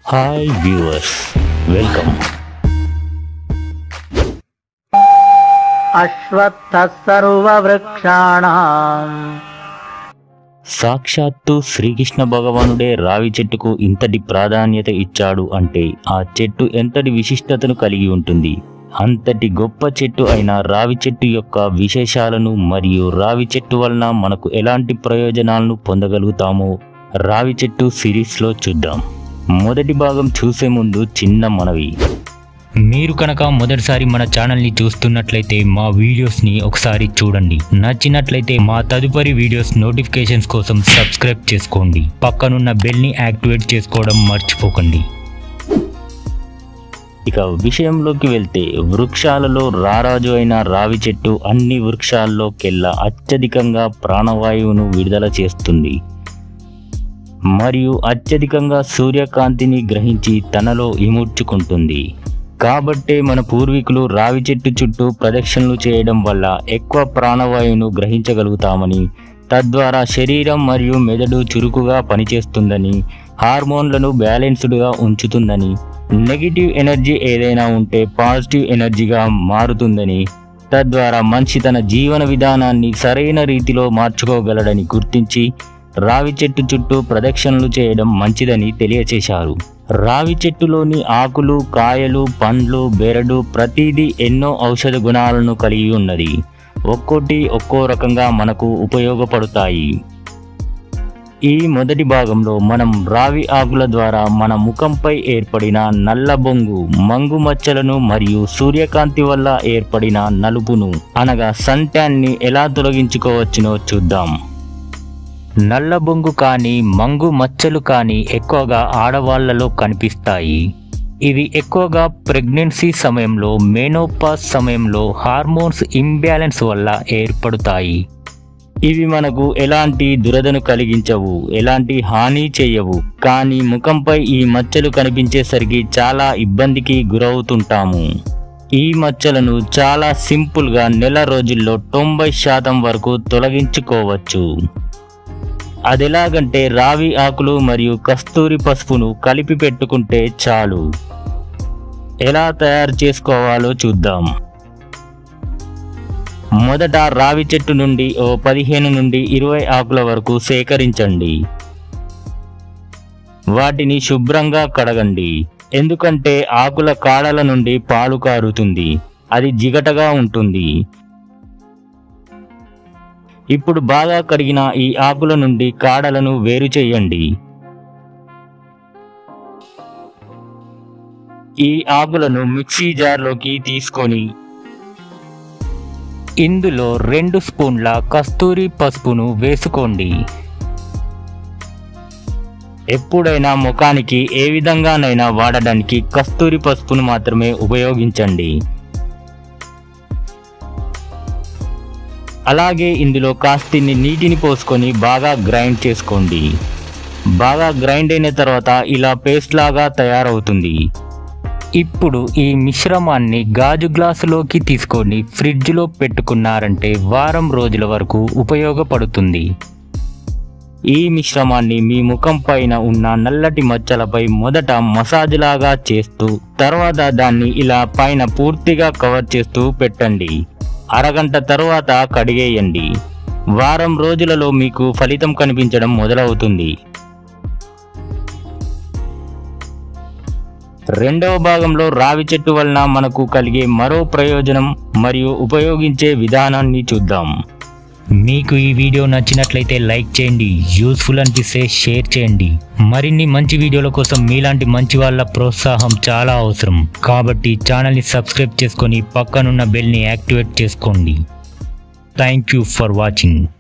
hi viewers welcome అశ్వత్థ సర్వవృక్షాణం సాక్షాత్తు శ్రీకృష్ణ భగవానుడే రావి చెట్టుకు ఇంతటి ప్రాధాన్యత ఇచ్చాడు అంటే ఆ చెట్టు ఎంతటి విశిష్టతను కలిగి ఉంటుంది అంతటి గొప్ప చెట్టు అయిన రావి చెట్టు యొక్క విశేషాలను మరియు రావి చెట్టు వలన మనకు ఎలాంటి ప్రయోజనాలను పొందగలుగుతామో రావి చెట్టు సిరీస్లో చూద్దాం మొదటి భాగం చూసే ముందు చిన్న మనవి మీరు కనుక మొదటిసారి మన ఛానల్ని చూస్తున్నట్లయితే మా వీడియోస్ని ఒకసారి చూడండి నచ్చినట్లయితే మా తదుపరి వీడియోస్ నోటిఫికేషన్స్ కోసం సబ్స్క్రైబ్ చేసుకోండి పక్కనున్న బెల్ని యాక్టివేట్ చేసుకోవడం మర్చిపోకండి ఇక విషయంలోకి వెళ్తే వృక్షాలలో రారాజు అయిన రావి చెట్టు అన్ని వృక్షాల్లోకెల్లా అత్యధికంగా ప్రాణవాయువును విడుదల చేస్తుంది మరియు అత్యధికంగా సూర్యకాంతిని గ్రహించి తనలో ఇముడ్చుకుంటుంది కాబట్టే మన పూర్వీకులు రావి చెట్టు చుట్టూ ప్రదక్షిణలు చేయడం వల్ల ఎక్కువ ప్రాణవాయువును గ్రహించగలుగుతామని తద్వారా శరీరం మరియు మెదడు చురుకుగా పనిచేస్తుందని హార్మోన్లను బ్యాలెన్స్డ్గా ఉంచుతుందని నెగిటివ్ ఎనర్జీ ఏదైనా ఉంటే పాజిటివ్ ఎనర్జీగా మారుతుందని తద్వారా మనిషి తన జీవన విధానాన్ని సరైన రీతిలో మార్చుకోగలడని గుర్తించి రావి చెట్టు చుట్టూ ప్రదక్షిణలు చేయడం మంచిదని తెలియచేశారు రావి చెట్టులోని ఆకులు కాయలు పండ్లు బెరడు ప్రతిదీ ఎన్నో ఔషధ గుణాలను కలిగి ఉన్నది ఒక్కోటి ఒక్కో రకంగా మనకు ఉపయోగపడతాయి ఈ మొదటి భాగంలో మనం రావి ఆకుల ద్వారా మన ముఖంపై ఏర్పడిన నల్ల బొంగు మంగు మచ్చలను మరియు సూర్యకాంతి వల్ల ఏర్పడిన నలుపును అనగా సన్ ట్యాన్ని ఎలా తొలగించుకోవచ్చునో చూద్దాం నల్ల బొంగు కానీ మంగు మచ్చలు కానీ ఎక్కువగా ఆడవాళ్లలో కనిపిస్తాయి ఇవి ఎక్కువగా ప్రెగ్నెన్సీ సమయంలో మేనోపాస్ సమయంలో హార్మోన్స్ ఇంబ్యాలెన్స్ వల్ల ఏర్పడతాయి ఇవి మనకు ఎలాంటి దురదను కలిగించవు ఎలాంటి హాని చేయవు కానీ ముఖంపై ఈ మచ్చలు కనిపించేసరికి చాలా ఇబ్బందికి గురవుతుంటాము ఈ మచ్చలను చాలా సింపుల్గా నెల రోజుల్లో తొంభై శాతం వరకు తొలగించుకోవచ్చు అదెలాగంటే రావి ఆకులు మరియు కస్తూరి పసుపును కలిపి పెట్టుకుంటే చాలు ఎలా తయారు చేసుకోవాలో చూద్దాం మొదట రావి చెట్టు నుండి ఓ పదిహేను నుండి ఇరవై ఆకుల వరకు సేకరించండి వాటిని శుభ్రంగా కడగండి ఎందుకంటే ఆకుల కాడల నుండి పాలు కారుతుంది అది జిగటగా ఉంటుంది ఇప్పుడు బాగా కడిగిన ఈ ఆకుల నుండి కాడలను వేరు చేయండి ఈ ఆకులను మిక్సీ జార్లోకి తీసుకొని ఇందులో రెండు స్పూన్ల కస్తూరి పసుపును వేసుకోండి ఎప్పుడైనా ముఖానికి ఏ విధంగానైనా వాడడానికి కస్తూరి పసుపును మాత్రమే ఉపయోగించండి అలాగే ఇందులో కాస్తిని నీటిని పోసుకొని బాగా గ్రైండ్ చేసుకోండి బాగా గ్రైండ్ అయిన తర్వాత ఇలా పేస్ట్ లాగా తయారవుతుంది ఇప్పుడు ఈ మిశ్రమాన్ని గాజు గ్లాసులోకి తీసుకొని ఫ్రిడ్జ్లో పెట్టుకున్నారంటే వారం రోజుల వరకు ఉపయోగపడుతుంది ఈ మిశ్రమాన్ని మీ ముఖం పైన ఉన్న నల్లటి మచ్చలపై మొదట మసాజ్ లాగా చేస్తూ తర్వాత దాన్ని ఇలా పైన పూర్తిగా కవర్ చేస్తూ పెట్టండి అరగంట తరువాత కడిగేయండి వారం రోజులలో మీకు ఫలితం కనిపించడం మొదలవుతుంది రెండవ భాగంలో రావి చెట్టు వలన మనకు కలిగే మరో ప్రయోజనం మరియు ఉపయోగించే విధానాన్ని చూద్దాం మీకు ఈ వీడియో నచ్చినట్లయితే లైక్ చేయండి యూస్ఫుల్ అనిపిస్తే షేర్ చేయండి మరిన్ని మంచి వీడియోల కోసం మీలాంటి మంచి వాళ్ళ ప్రోత్సాహం చాలా అవసరం కాబట్టి ఛానల్ని సబ్స్క్రైబ్ చేసుకొని పక్కనున్న బెల్ని యాక్టివేట్ చేసుకోండి థ్యాంక్ యూ ఫర్ వాచింగ్